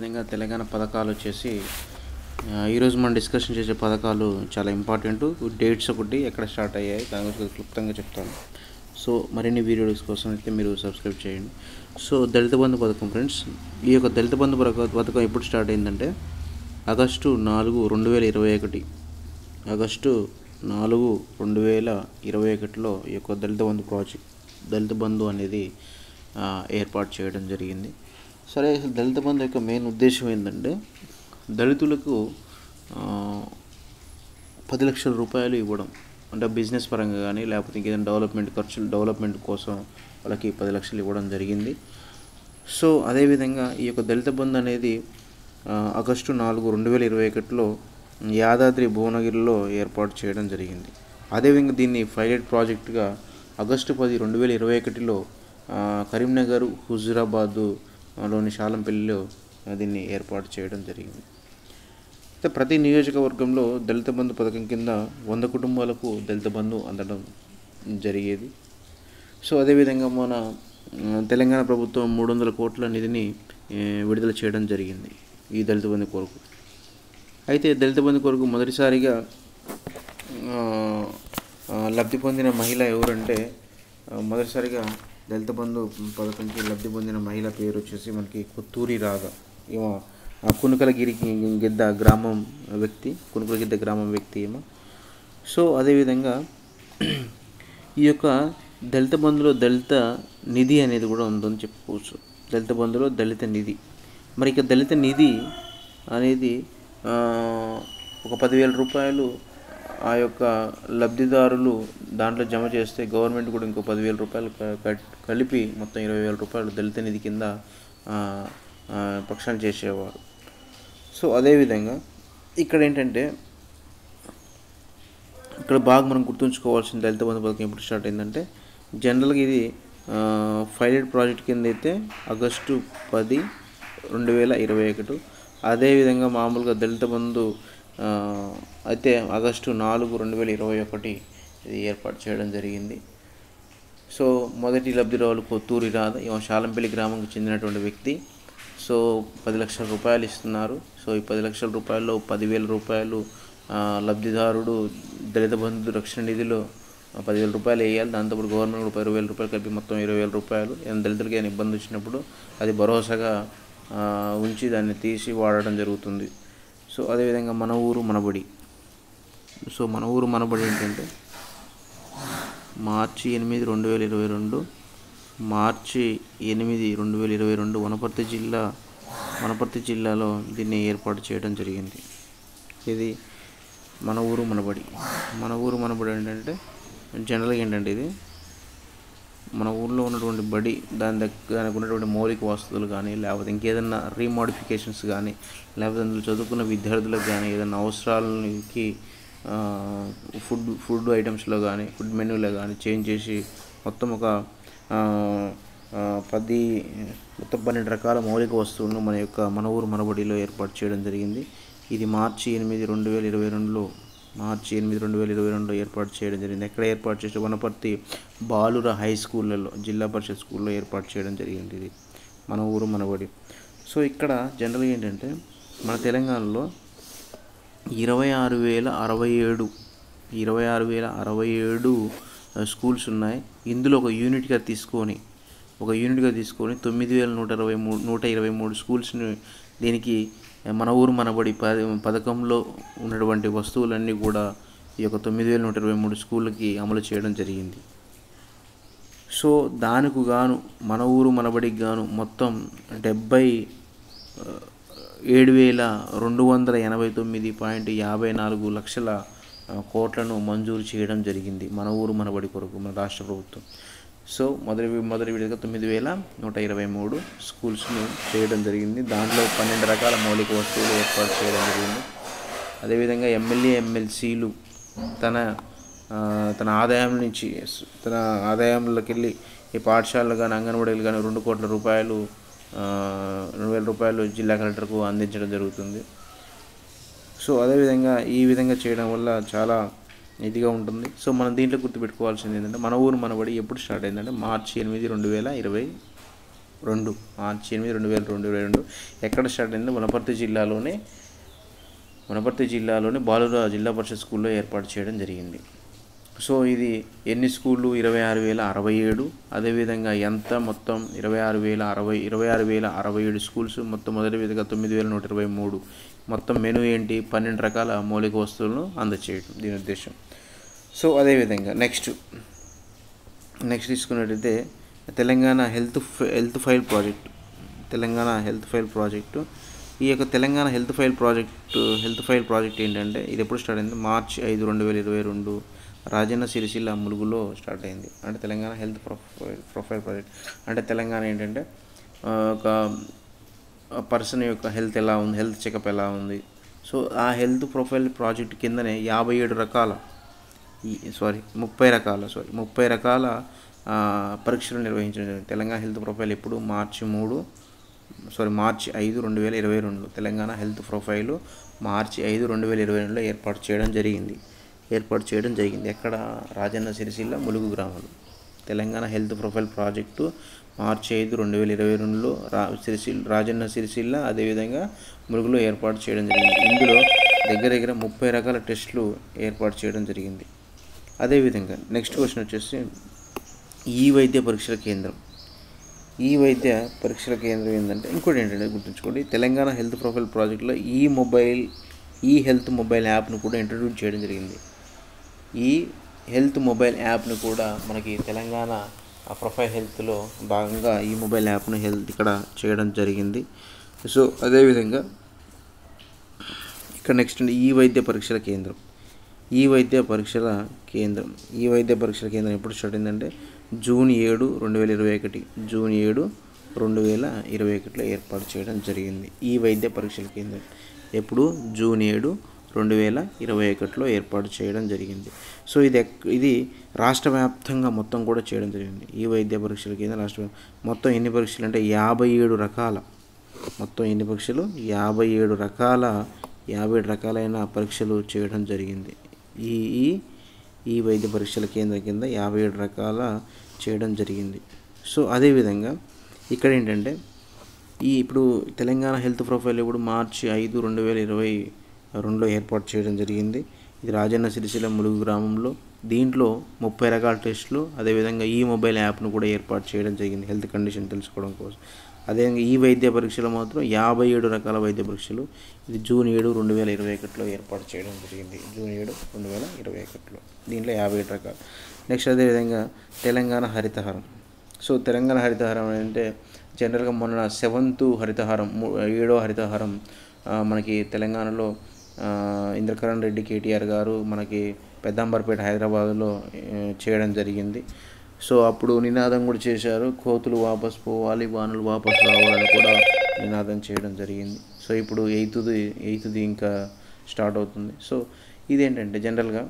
విధంగా తెలంగాణ పథకాలు వచ్చేసి ఆ, ఈరోజు మనం డిస్కషన్ చేసే పథకాలు చాలా ఇంపార్టెంట్ డేట్స్ ఒకటి ఎక్కడ స్టార్ట్ అయ్యాయి దాని గురించి క్లుప్తంగా చెప్తాను సో మరిన్ని వీడియోస్ కోసం అయితే మీరు సబ్స్క్రైబ్ చేయండి సో దళిత బంధు పథకం ఫ్రెండ్స్ ఈ యొక్క దళిత బంధు పథక- పథకం ఎప్పుడు స్టార్ట్ అయిందంటే ఆగస్టు నాలుగు రెండు వేల ఇరవై ఒకటి ఆగస్టు నాలుగు రెండు వేల ఇరవై ఒకటిలో ఈ యొక్క దళిత బంధు ప్రాజెక్ట్ దళిత బంధు అనేది ఆ, ఏర్పాటు చేయడం జరిగింది సరే అసలు దళిత బంధు యొక్క మెయిన్ ఉద్దేశం ఏంటంటే దళితులకు ఆ, పది లక్షల రూపాయలు ఇవ్వడం అంటే బిజినెస్ పరంగా కానీ లేకపోతే ఇంకేదైనా డెవలప్మెంట్ ఖర్చులు డెవలప్మెంట్ కోసం వాళ్ళకి పది లక్షలు ఇవ్వడం జరిగింది సో అదేవిధంగా ఈ యొక్క దళిత బంధు అనేది ఆ, ఆగస్టు నాలుగు రెండు వేల ఇరవై ఒకటిలో యాదాద్రి భువనగిరిలో ఏర్పాటు చేయడం జరిగింది అదేవిధంగా దీన్ని పైలట్ ప్రాజెక్టుగా ఆగస్టు పది రెండు వేల ఇరవై ఒకటిలో ఆ, కరీంనగర్ హుజురాబాదు ఆ, లోని శాలంపల్లిలో ఆ, దీన్ని ఏర్పాటు చేయడం జరిగింది అయితే ప్రతి నియోజకవర్గంలో దళిత బంధు పథకం కింద వంద కుటుంబాలకు దళిత బంధు అందడం జరిగేది సో అదేవిధంగా మన ఆ, తెలంగాణ ప్రభుత్వం మూడు వందల కోట్ల నిధిని ఏ, విడుదల చేయడం జరిగింది ఈ దళిత బంధు కొరకు అయితే దళిత బంధు కొరకు మొదటిసారిగా ఆ, ఆ, లబ్ధి పొందిన మహిళ ఎవరంటే ఆ, మొదటిసారిగా దళిత బంధు పథకంకి లబ్ధి పొందిన మహిళ పేరు వచ్చేసి మనకి కొత్తూరి రాధ ఏమో కునుకలగిరి గిద్ద గ్రామం వ్యక్తి కునుకలగిద్ద గ్రామం వ్యక్తి ఏమో సో అదేవిధంగా ఈ యొక్క దళిత బంధులో దళిత నిధి అనేది కూడా ఉందని చెప్పుకోవచ్చు దళిత బంధులో దళిత నిధి మరి ఇక దళిత నిధి అనేది ఆ, ఒక పదివేల రూపాయలు ఆ యొక్క లబ్ధిదారులు దాంట్లో జమ చేస్తే గవర్నమెంట్ కూడా ఇంకో పదివేల రూపాయలు క- కట్- కలిపి మొత్తం ఇరవై వేల రూపాయలు దళిత నిధి కింద ఆ, ఆ, పక్షాన చేసేవారు సో అదేవిధంగా ఇక్కడ ఏంటంటే ఇక్కడ బాగా మనం గుర్తుంచుకోవాల్సిన దళిత బంధు పథకం ఎప్పుడు స్టార్ట్ అయిందంటే జనరల్గా ఇది ఫైలెడ్ ప్రాజెక్ట్ కింద అయితే ఆగస్టు పది రెండు వేల ఇరవై ఒకటి అదేవిధంగా మామూలుగా దళిత బంధు ఆ, అయితే ఆగస్టు నాలుగు రెండు వేల ఇరవై ఒకటి ఇది ఏర్పాటు చేయడం జరిగింది సో మొదటి లబ్ధిదారులు కొత్తూరి రాధ ఈమె శాలంపల్లి గ్రామంకి చెందినటువంటి వ్యక్తి సో పది లక్షల రూపాయలు ఇస్తున్నారు సో ఈ పది లక్షల రూపాయల్లో పదివేల రూపాయలు ఆ, లబ్ధిదారుడు దళిత బంధు రక్షణ నిధిలో ఆ, పదివేల రూపాయలు వేయాలి దాంతోపాటు గవర్నమెంట్ కూడా ఇరవై వేల రూపాయలు కలిపి మొత్తం ఇరవై వేల రూపాయలు ఏదైనా దళితులకి ఏమైనా ఇబ్బంది వచ్చినప్పుడు అది భరోసాగా ఆ, ఉంచి దాన్ని తీసి వాడడం జరుగుతుంది సో అదేవిధంగా మన ఊరు మనబడి సో మన ఊరు మనబడి ఏంటంటే మార్చి ఎనిమిది రెండు వేల ఇరవై రెండు మార్చి ఎనిమిది రెండు వేల ఇరవై రెండు వనపర్తి జిల్లా వనపర్తి జిల్లాలో దీన్ని ఏర్పాటు చేయడం జరిగింది ఇది మన ఊరు మనబడి మన ఊరు మనబడి ఏంటంటే జనరల్గా ఏంటంటే ఇది మన ఊర్లో ఉన్నటువంటి బడి దాని దగ్గర దానికి ఉన్నటువంటి మౌలిక వసతులు కానీ లేకపోతే ఇంకేదన్నా రీమోడిఫికేషన్స్ కానీ లేకపోతే అందులో చదువుకున్న విద్యార్థులకు కానీ ఏదైనా అవసరాలకి ఆ, ఫుడ్ ఫుడ్ ఐటమ్స్లో కానీ ఫుడ్ మెనూలో కానీ చేంజ్ చేసి మొత్తం ఒక ఆ, ఆ, పది మొత్తం పన్నెండు రకాల మౌలిక వస్తువులను మన యొక్క మన ఊరు మనబడిలో ఏర్పాటు చేయడం జరిగింది ఇది మార్చి ఎనిమిది రెండు వేల ఇరవై రెండులో మార్చి ఎనిమిది రెండు వేల ఇరవై రెండులో ఏర్పాటు చేయడం జరిగింది ఎక్కడ ఏర్పాటు చేసే వనపర్తి బాలుర హై స్కూళ్ళలో జిల్లా పరిషత్ స్కూల్లో ఏర్పాటు చేయడం జరిగింది ఇది మన ఊరు మనబడి సో ఇక్కడ జనరల్గా ఏంటంటే మన తెలంగాణలో ఇరవై ఆరు వేల అరవై ఏడు ఇరవై ఆరు వేల అరవై ఏడు స్కూల్స్ ఉన్నాయి ఇందులో ఒక యూనిట్గా తీసుకొని ఒక యూనిట్గా తీసుకొని తొమ్మిది వేల నూట ఇరవై మూడు నూట ఇరవై మూడు స్కూల్స్ని దీనికి మన ఊరు మనబడి ప పథకంలో ఉన్నటువంటి వస్తువులన్నీ కూడా ఈ యొక్క తొమ్మిది వేల నూట ఇరవై మూడు స్కూళ్ళకి అమలు చేయడం జరిగింది సో దానికి గాను మన ఊరు మనబడికి గాను మొత్తం డెబ్బై ఆ, ఏడు వేల రెండు వందల ఎనభై తొమ్మిది పాయింట్ యాభై నాలుగు లక్షల ఆ, కోట్లను మంజూరు చేయడం జరిగింది మన ఊరు మనబడి కొరకు మన రాష్ట్ర ప్రభుత్వం సో మొదటి మొదటి విడతగా తొమ్మిది వేల నూట ఇరవై మూడు స్కూల్స్ను చేయడం జరిగింది దాంట్లో పన్నెండు రకాల మౌలిక వస్తువులు ఏర్పాటు చేయడం జరిగింది అదేవిధంగా ఎమ్మెల్యే ఎమ్మెల్సీలు తన ఆ, తన ఆదాయం నుంచి తన ఆదాయంలోకి వెళ్ళి ఈ పాఠశాలలు కానీ అంగన్వాడీలు కానీ రెండు కోట్ల రూపాయలు ఆ, రెండు వేల రూపాయలు జిల్లా కలెక్టర్కు అందించడం జరుగుతుంది సో అదేవిధంగా ఈ విధంగా చేయడం వల్ల చాలా ఇదిగా ఉంటుంది సో మనం దీంట్లో గుర్తుపెట్టుకోవాల్సింది ఏంటంటే మన ఊరు మనబడి ఎప్పుడు స్టార్ట్ అయిందంటే మార్చి ఎనిమిది రెండు వేల ఇరవై రెండు మార్చి ఎనిమిది రెండు వేల రెండు ఇరవై రెండు ఎక్కడ స్టార్ట్ అయింది వనపర్తి జిల్లాలోనే వనపర్తి జల్లాలోని బాలుర జిల్లా పరిషత్ స్కూల్లో ఏర్పాటు చేయడం జరిగింది సో ఇది ఎన్ని స్కూళ్ళు ఇరవై ఆరు వేల అరవై ఏడు అదేవిధంగా ఎంత మొత్తం ఇరవై ఆరు వేల అరవై ఇరవై ఆరు వేల అరవై ఏడు స్కూల్స్ మొత్తం మొదటి విధంగా తొమ్మిది వేల నూట ఇరవై మూడు మొత్తం మెను ఏంటి పన్నెండు రకాల మౌలిక వస్తువులను అందచేయడం దీని ఉద్దేశం సో అదేవిధంగా నెక్స్ట్ నెక్స్ట్ తీసుకున్నట్టయితే తెలంగాణ హెల్త్ ఫ- health file project Telangana health file project ఈ యొక్క Telangana health file project health file project ఏంటంటే ఇది ఎప్పుడు స్టార్ట్ అయింది మార్చ్ ఐదు రెండు వేల ఇరవై రెండు రాజన్న సిరిసిల్ల ములుగులో స్టార్ట్ అయింది అంటే Telangana health profile profile project అంటే తెలంగాణ ఏంటంటే ఆ, ఒక పర్సన్ యొక్క హెల్త్ ఎలా ఉంది హెల్త్ చెకప్ ఎలా ఉంది సో ఆ హెల్త్ ప్రొఫైల్ ప్రాజెక్ట్ కిందనే యాభై ఏడు రకాల ఈ సారీ ముప్పై రకాల సారీ ముప్పై రకాల ఆ, పరీక్షలు నిర్వహించడం జరిగింది తెలంగాణ హెల్త్ ప్రొఫైల్ ఎప్పుడు మార్చి మూడు సారీ మార్చి ఐదు రెండు వేల ఇరవై రెండు తెలంగాణ హెల్త్ ప్రొఫైలు మార్చి ఐదు రెండు వేల ఇరవై రెండులో ఏర్పాటు చేయడం జరిగింది ఏర్పాటు చేయడం జరిగింది ఎక్కడ రాజన్న సిరిసిల్ల ములుగు గ్రామాలు తెలంగాణ హెల్త్ ప్రొఫైల్ ప్రాజెక్టు మార్చి ఐదు రెండు వేల ఇరవై రెండులో రా సిరిసిల్ల రాజన్న సిరిసిల్ల అదేవిధంగా ములుగులో ఏర్పాటు చేయడం జరిగింది ఇందులో దగ్గర దగ్గర ముప్పై రకాల టెస్టులు ఏర్పాటు చేయడం జరిగింది అదేవిధంగా నెక్స్ట్ క్వశ్చన్ వచ్చేసి ఈ వైద్య పరీక్షల కేంద్రం ఈ వైద్య పరీక్షల కేంద్రం ఏంటంటే ఇంకోటి ఏంటంటే గుర్తుంచుకోండి తెలంగాణ హెల్త్ ప్రొఫైల్ ప్రాజెక్ట్లో ఈ మొబైల్ ఈ హెల్త్ మొబైల్ యాప్ను కూడా ఇంట్రడ్యూస్ చేయడం జరిగింది ఈ హెల్త్ మొబైల్ యాప్ను కూడా మనకి తెలంగాణ ఆ ప్రొఫైల్ హెల్త్లో భాగంగా ఈ మొబైల్ యాప్ను హెల్త్ ఇక్కడ చేయడం జరిగింది సో అదేవిధంగా ఇక్కడ నెక్స్ట్ ఈ వైద్య పరీక్షల కేంద్రం ఈ వైద్య పరీక్షల కేంద్రం ఈ వైద్య పరీక్షల కేంద్రం ఎప్పుడు స్టార్ట్ అయిందంటే జూన్ ఏడు రెండు వేల ఇరవై ఒకటి జూన్ ఏడు రెండు వేల ఇరవై ఒకటిలో ఏర్పాటు చేయడం జరిగింది ఈ వైద్య పరీక్షల కేంద్రం ఎప్పుడు జూన్ ఏడు రెండు వేల ఇరవై ఒకటిలో ఏర్పాటు చేయడం జరిగింది సో ఇది ఎక్- ఇది రాష్ట్ర వ్యాప్తంగా మొత్తం కూడా చేయడం జరిగింది ఈ వైద్య పరీక్షల కేంద్రం రాష్ట్ర వ్యాప్- మొత్తం ఎన్ని పరీక్షలు అంటే యాభై ఏడు రకాల మొత్తం ఎన్ని పరీక్షలు యాభై ఏడు రకాల యాభై ఏడు రకాలైన పరీక్షలు చేయడం జరిగింది ఈ ఈ ఈ వైద్య పరీక్షల కేంద్రం కింద యాభై ఏడు రకాల చేయడం జరిగింది సో అదేవిధంగా ఇక్కడ ఏంటంటే ఈ ఇప్పుడు తెలంగాణ హెల్త్ ప్రొఫైల్ ఇప్పుడు మార్చి ఐదు రెండు వేల ఇరవై రెండులో ఏర్పాటు చేయడం జరిగింది ఇది రాజన్న సిరిసిల్ల ములుగు గ్రామంలో దీంట్లో ముప్పై రకాల టెస్టులు అదేవిధంగా ఈ మొబైల్ యాప్ను కూడా ఏర్పాటు చేయడం జరిగింది హెల్త్ కండిషన్ తెలుసుకోవడం కోసం అదేవిధంగా ఈ వైద్య పరీక్షలు మాత్రం యాభై ఏడు రకాల వైద్య పరీక్షలు ఇది జూన్ ఏడు రెండు వేల ఇరవై ఒకటిలో ఏర్పాటు చేయడం జరిగింది జూన్ ఏడు రెండు వేల ఇరవై ఒకటిలో దీంట్లో యాభై ఏడు రకాలు నెక్స్ట్ అదేవిధంగా తెలంగాణ హరితహారం సో తెలంగాణ హరితహారం అంటే జనరల్గా మొన్న సెవెంత్ హరితహారం ము- ఏడో హరితహారం ఆ, మనకి తెలంగాణలో ఆ, ఇంద్రకరణ్ రెడ్డి కేటీఆర్ గారు మనకి పెద్దాంబర్పేట హైదరాబాద్లో ఆ, చేయడం జరిగింది సో అప్పుడు నినాదం కూడా చేశారు కోతులు వాపస్ పోవాలి వానలు వాపస్ రావాలని కూడా నినాదం చేయడం జరిగింది సో ఇప్పుడు ఎయిత్ది ఎయిత్ది ఇంకా స్టార్ట్ అవుతుంది సో ఇదేంటంటే జనరల్గా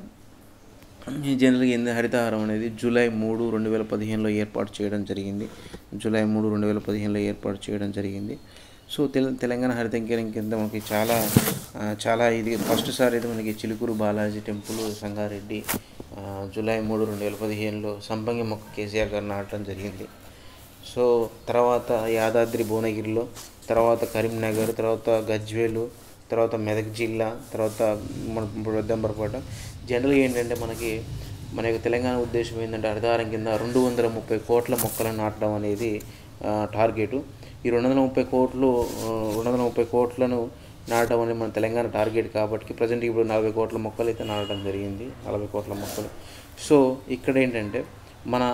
ఈ జనరల్గా ఏంది హరితహారం అనేది జూలై మూడు రెండు వేల పదిహేనులో ఏర్పాటు చేయడం జరిగింది జూలై మూడు రెండు వేల పదిహేనులో ఏర్పాటు చేయడం జరిగింది సో తెల తెలంగాణ హరితంకేరం కింద మనకి చాలా ఆ, చాలా ఇది ఫస్ట్ సారి ఇది మనకి చిలుకూరు బాలాజీ టెంపుల్ సంగారెడ్డి ఆ, జూలై మూడు రెండు వేల పదిహేనులో సంపంగి మొక్క కేసీఆర్ గారు నాటడం జరిగింది సో తర్వాత యాదాద్రి భువనగిరిలో తర్వాత కరీంనగర్ తర్వాత గజ్వేలు తర్వాత మెదక్ జిల్లా తర్వాత మన పెద్దంబరపేట జనరల్గా ఏంటంటే మనకి మన యొక్క తెలంగాణ ఉద్దేశం ఏంటంటే హరితహారం కింద రెండు వందల ముప్పై కోట్ల మొక్కలను నాటడం అనేది టార్గెట్ ఈ రెండు వందల ముప్పై కోట్లు ఆ, రెండు వందల ముప్పై కోట్లను నాటడం అనేది మన తెలంగాణ టార్గెట్ కాబట్టి ప్రజెంట్ ఇప్పుడు నలభై కోట్ల మొక్కలు అయితే నాటడం జరిగింది నలభై కోట్ల మొక్కలు సో ఇక్కడ ఏంటంటే మన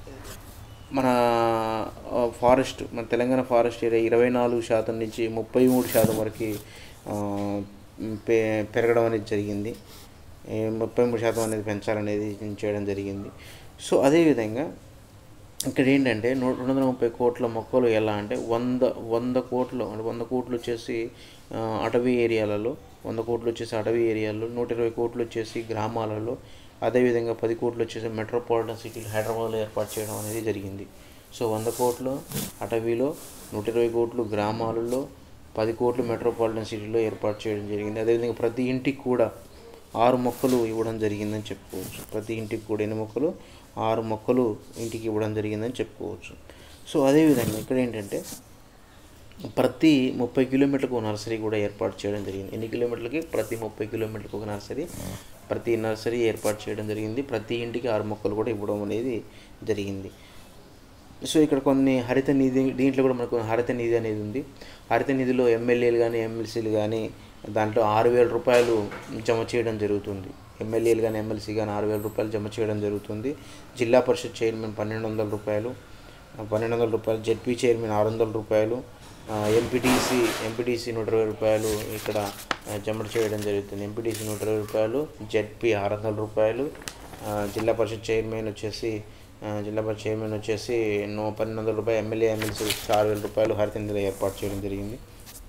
మన ఆ, ఫారెస్ట్ మన తెలంగాణ ఫారెస్ట్ ఏరియా ఇరవై నాలుగు శాతం నుంచి ముప్పై మూడు శాతం వరకు ఆ, పె పెరగడం అనేది జరిగింది ఏ, ముప్పై మూడు శాతం అనేది పెంచాలనేది చేయడం జరిగింది సో అదేవిధంగా ఇక్కడ ఏంటంటే నూ రెండు వందల ముప్పై కోట్ల మొక్కలు ఎలా అంటే వంద వంద కోట్లు అంటే వంద కోట్లు వచ్చేసి ఆ, అటవీ ఏరియాలలో వంద కోట్లు వచ్చేసి అటవీ ఏరియాలో నూట ఇరవై కోట్లు వచ్చేసి గ్రామాలలో అదేవిధంగా పది కోట్లు వచ్చేసి మెట్రోపాలిటన్ సిటీలు హైదరాబాద్లో ఏర్పాటు చేయడం అనేది జరిగింది సో వంద కోట్లు అటవీలో నూట ఇరవై కోట్లు గ్రామాలలో పది కోట్లు మెట్రోపాలిటన్ సిటీలో ఏర్పాటు చేయడం జరిగింది అదేవిధంగా ప్రతి ఇంటికి కూడా ఆరు మొక్కలు ఇవ్వడం జరిగిందని చెప్పుకోవచ్చు ప్రతి ఇంటికి కూడా ఎన్ని మొక్కలు ఆరు మొక్కలు ఇంటికి ఇవ్వడం జరిగిందని చెప్పుకోవచ్చు సో అదేవిధంగా ఇక్కడ ఏంటంటే ప్రతి ముప్పై కిలోమీటర్లకు ఒక నర్సరీ కూడా ఏర్పాటు చేయడం జరిగింది ఎన్ని కిలోమీటర్లకి ప్రతి ముప్పై కిలోమీటర్లకు ఒక నర్సరీ ప్రతి నర్సరీ ఏర్పాటు చేయడం జరిగింది ప్రతి ఇంటికి ఆరు మొక్కలు కూడా ఇవ్వడం అనేది జరిగింది సో ఇక్కడ కొన్ని హరిత నిధి దీంట్లో కూడా మనకు హరిత నిధి అనేది ఉంది హరిత నిధిలో ఎమ్మెల్యేలు కానీ ఎమ్మెల్సీలు కానీ దాంట్లో ఆరు వేల రూపాయలు జమ చేయడం జరుగుతుంది ఎమ్మెల్యేలు కానీ ఎమ్మెల్సీ కానీ ఆరు వేల రూపాయలు జమ చేయడం జరుగుతుంది జిల్లా పరిషత్ చైర్మన్ పన్నెండు వందల రూపాయలు పన్నెండు వందల రూపాయలు జెడ్పీ చైర్మన్ ఆరు వందల రూపాయలు ఎంపీటీసీ ఎంపీటీసీ నూట ఇరవై రూపాయలు ఇక్కడ ఆ, జమ చేయడం జరుగుతుంది ఎంపీటీసీ నూట ఇరవై రూపాయలు జెడ్పీ ఆరు వందల రూపాయలు ఆ, జిల్లా పరిషత్ చైర్మన్ వచ్చేసి ఆ, జిల్లా పరిషత్ చైర్మన్ వచ్చేసి నో పన్నెండు వందల రూపాయలు ఎమ్మెల్యే ఎమ్మెల్సీ ఆరు వేల రూపాయలు హరిత నిధిలో ఏర్పాటు చేయడం జరిగింది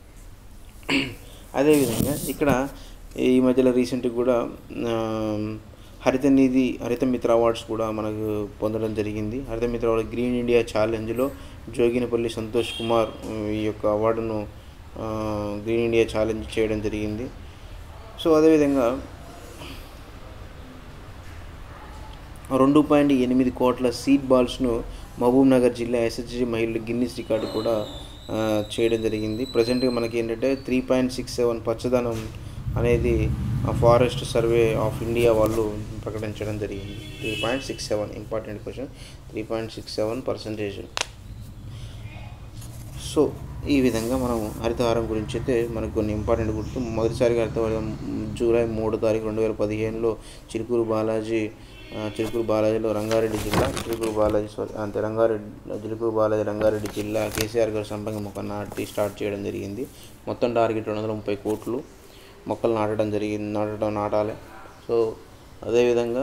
అదేవిధంగా ఇక్కడ ఈ మధ్యలో రీసెంట్గా కూడా ఆ, హరిత నిధి హరిత మిత్ర అవార్డ్స్ కూడా మనకు పొందడం జరిగింది Haritha Mitra award green India ఛాలెంజ్లో జోగినపల్లి సంతోష్ కుమార్ ఆ, ఈ యొక్క అవార్డును ఆ, గ్రీన్ ఇండియా ఛాలెంజ్ చేయడం జరిగింది సో అదేవిధంగా రెండు పాయింట్ ఎనిమిది కోట్ల సీడ్ బాల్స్ను మహబూబ్ నగర్ జిల్లా ఎస్హెచ్జి మహిళలు గిన్నిస్ రికార్డు కూడా ఆ, చేయడం జరిగింది ప్రజెంట్గా మనకి ఏంటంటే త్రీ పాయింట్ సిక్స్ సెవెన్ పచ్చదనం అనేది ఫారెస్ట్ సర్వే ఆఫ్ ఇండియా వాళ్ళు ప్రకటించడం జరిగింది three point six seven important question three point six seven percentage so ఈ విధంగా మనం హరితహారం గురించి అయితే మనకు కొన్ని ఇంపార్టెంట్ గుర్తు మొదటిసారిగా హరితహారం జూలై మూడో తారీఖు రెండు వేల పదిహేనులో చిరుకూరు బాలాజీ ఆ, చిలుకూరు బాలాజీలో రంగారెడ్డి జిల్లా చిలుకూరు బాలాజీ సారీ అంతే రంగారెడ్డి చిలుకూరు బాలాజీ రంగారెడ్డి జిల్లా కేసీఆర్ గారు సంపంగి మొక్క నాటి స్టార్ట్ చేయడం జరిగింది మొత్తం టార్గెట్ రెండు వందల ముప్పై కోట్లు మొక్కలు నాటడం జరిగింది నాటడం నాటాలి సో అదేవిధంగా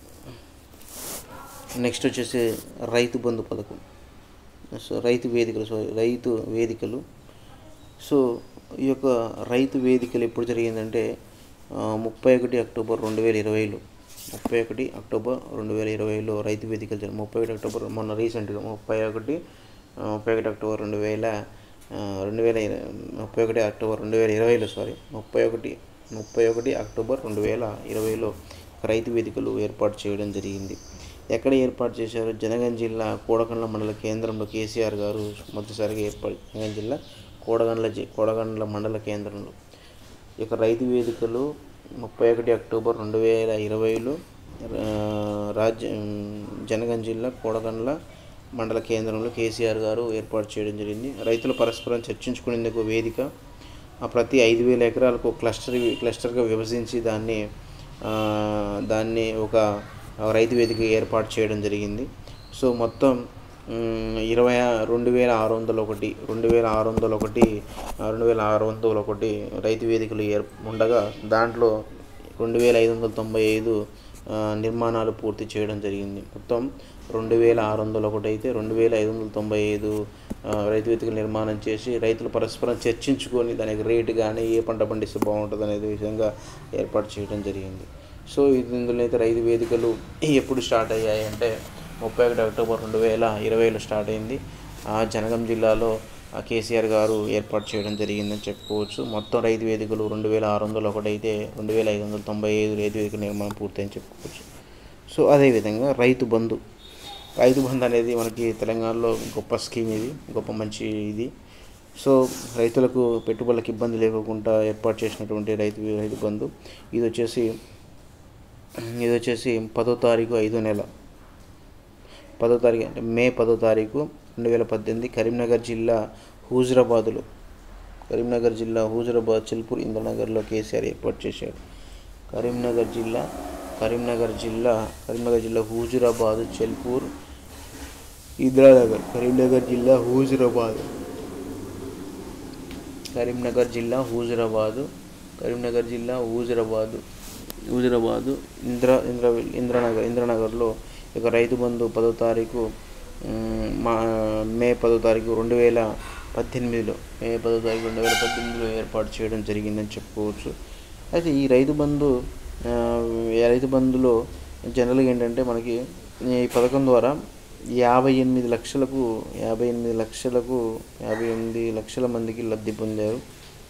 నెక్స్ట్ వచ్చేసి రైతు బంధు పథకం సో రైతు వేదికలు సో రైతు వేదికలు సో ఈ యొక్క రైతు వేదికలు ఎప్పుడు జరిగిందంటే ఆ, ముప్పై ఒకటి అక్టోబర్ రెండు వేల ఇరవైలో ముప్పై ఒకటి అక్టోబర్ రెండు వేల ఇరవైలో రైతు వేదికలు జరిగి ముప్పై ఒకటి అక్టోబర్ మొన్న రీసెంట్గా ముప్పై ఒకటి ఆ, ముప్పై ఒకటి అక్టోబర్ రెండు వేల ఆ, రెండు వేల ఇర- ముప్పై ఒకటి అక్టోబర్ రెండు వేల ఇరవైలో సారీ ముప్పై ఒకటి ముప్పై ఒకటి అక్టోబర్ రెండు వేల ఇరవైలో రైతు వేదికలు ఏర్పాటు చేయడం జరిగింది ఎక్కడ ఏర్పాటు చేశారు జనగం జిల్లా కోడకండ్ల మండల కేంద్రంలో కేసీఆర్ గారు మొదటిసారిగా ఏర్పాటు జనగం జిల్లా కోడగండ్ల జి కోడగండ్ల మండల కేంద్రంలో ఈ యొక్క రైతు వేదికలు ముప్పై ఒకటి అక్టోబర్ రెండు వేల ఇరవైలో ఆ, రాజ్య జనగం జిల్లా కోడగండ్ల మండల కేంద్రంలో కేసీఆర్ గారు ఏర్పాటు చేయడం జరిగింది రైతులు పరస్పరం చర్చించుకునేందుకు వేదిక ఆ ప్రతి ఐదు వేల ఎకరాలకు ఒక క్లస్టర్ క్లస్టర్గా విభజించి దాన్ని ఆ, దాన్ని ఒక రైతు వేదిక ఏర్పాటు చేయడం జరిగింది సో మొత్తం మ్, ఇరవై ఆ- రెండు వేల ఆరు వందల ఒకటి రెండు వేల ఆరు వందల ఒకటి ఆ, రెండు వేల ఆరు వందల ఒకటి రైతు వేదికలు ఏర్ ఉండగా దాంట్లో రెండు వేల ఐదు వందల తొంభై ఐదు ఆ, నిర్మాణాలు పూర్తి చేయడం జరిగింది మొత్తం రెండు వేల ఆరు వందల ఒకటి అయితే రెండు వేల ఐదు వందల తొంభై ఐదు ఆ, రైతు వేదికలు నిర్మాణం చేసి రైతులు పరస్పరం చర్చించుకొని దానికి రేటు కానీ ఏ పంట పండిస్తే బాగుంటుంది అనేది విధంగా ఏర్పాటు చేయడం జరిగింది సో ఇది ఇందులో అయితే రైతు వేదికలు ఎప్పుడు స్టార్ట్ అయ్యాయి అంటే ముప్పై ఒకటి అక్టోబర్ రెండు వేల ఇరవైలో స్టార్ట్ అయింది ఆ జనగం జిల్లాలో ఆ కేసీఆర్ గారు ఏర్పాటు చేయడం జరిగిందని చెప్పుకోవచ్చు మొత్తం రైతు వేదికలు రెండు వేల ఆరు వందలు ఒకటైతే రెండు వేల ఐదు వందల తొంభై ఐదు రైతు వేదిక నిర్మాణం పూర్తయిందని చెప్పుకోవచ్చు సో అదేవిధంగా రైతు బంధు రైతు బంధు అనేది మనకి తెలంగాణలో గొప్ప స్కీమ్ ఇది గొప్ప మంచి ఇది సో రైతులకు పెట్టుబడులకు ఇబ్బంది లేకుండా ఏర్పాటు చేసినటువంటి రైతు రైతు బంధు ఇది వచ్చేసి ఇది వచ్చేసి పదో తారీఖు ఐదో నెల పదో తారీఖు అంటే మే పదో తారీఖు రెండు వేల పద్దెనిమిది కరీంనగర్ జిల్లా హూజరాబాదులో కరీంనగర్ జిల్లా హూజరాబాద్ చిల్పూర్ ఇంద్రనగర్లో కేసీఆర్ ఏర్పాటు చేశాడు కరీంనగర్ జిల్లా కరీంనగర్ జిల్లా కరీంనగర్ జిల్లా హూజురాబాద్ చెల్పూర్ ఇంద్రానగర్ కరీంనగర్ జిల్లా హూజురాబాద్ కరీంనగర్ జిల్లా హూజురాబాదు కరీంనగర్ జిల్లా హూజురాబాదు హూజురాబాదు ఇంద్ర ఇంద్ర ఇంద్రనగర్ ఇంద్రనగర్లో ఇక రైతు బంధు పదో తారీఖు మ్, మా మే పదో తారీఖు రెండు వేల పద్దెనిమిదిలో మే పదో తారీఖు రెండు వేల పద్దెనిమిదిలో ఏర్పాటు చేయడం జరిగిందని చెప్పుకోవచ్చు అయితే ఈ రైతు బంధు ఆ, ఈ రైతు బంధులో జనరల్గా ఏంటంటే మనకి ఈ పథకం ద్వారా యాభై ఎనిమిది లక్షలకు యాభై ఎనిమిది లక్షలకు యాభై ఎనిమిది లక్షల మందికి లబ్ధి పొందారు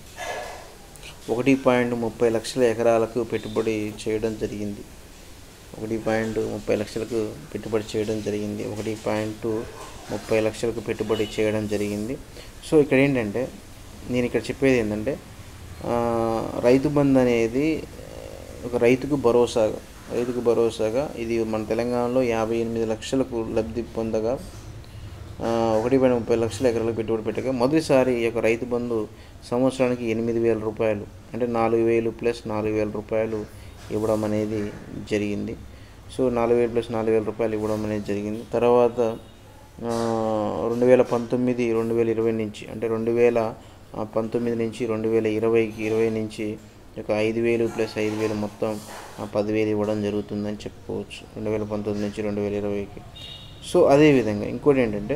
ఒకటి పాయింట్ ముప్పై లక్షల ఎకరాలకు పెట్టుబడి చేయడం జరిగింది ఒకటి పాయింట్ ముప్పై లక్షలకు పెట్టుబడి చేయడం జరిగింది ఒకటి పాయింట్ ముప్పై లక్షలకు పెట్టుబడి చేయడం జరిగింది సో ఇక్కడ ఏంటంటే నేను ఇక్కడ చెప్పేది ఏంటంటే ఆ, రైతు బంధు అనేది ఒక రైతుకు భరోసాగా రైతుకు భరోసాగా ఇది మన తెలంగాణలో యాభై ఎనిమిది లక్షలకు లబ్ధి పొందగా ఆ, ఒకటి పాయింట్ ముప్పై లక్షల ఎకరాలకు పెట్టుబడి పెట్టగా మొదటిసారి ఈ యొక్క రైతు బంధు సంవత్సరానికి ఎనిమిది వేల రూపాయలు అంటే నాలుగు వేలు ప్లస్ నాలుగు వేల రూపాయలు ఇవ్వడం అనేది జరిగింది సో నాలుగు వేలు ప్లస్ నాలుగు వేల రూపాయలు ఇవ్వడం అనేది జరిగింది తర్వాత ఆ, రెండు వేల పంతొమ్మిది రెండు వేల ఇరవై నుంచి అంటే రెండు వేల ఆ, పంతొమ్మిది నుంచి రెండు వేల ఇరవైకి ఇరవై నుంచి ఒక ఐదు వేలు ప్లస్ ఐదు వేలు మొత్తం ఆ, పదివేలు ఇవ్వడం జరుగుతుందని చెప్పుకోవచ్చు రెండు వేల పంతొమ్మిది నుంచి రెండు వేల ఇరవైకి సో అదేవిధంగా ఇంకోటి ఏంటంటే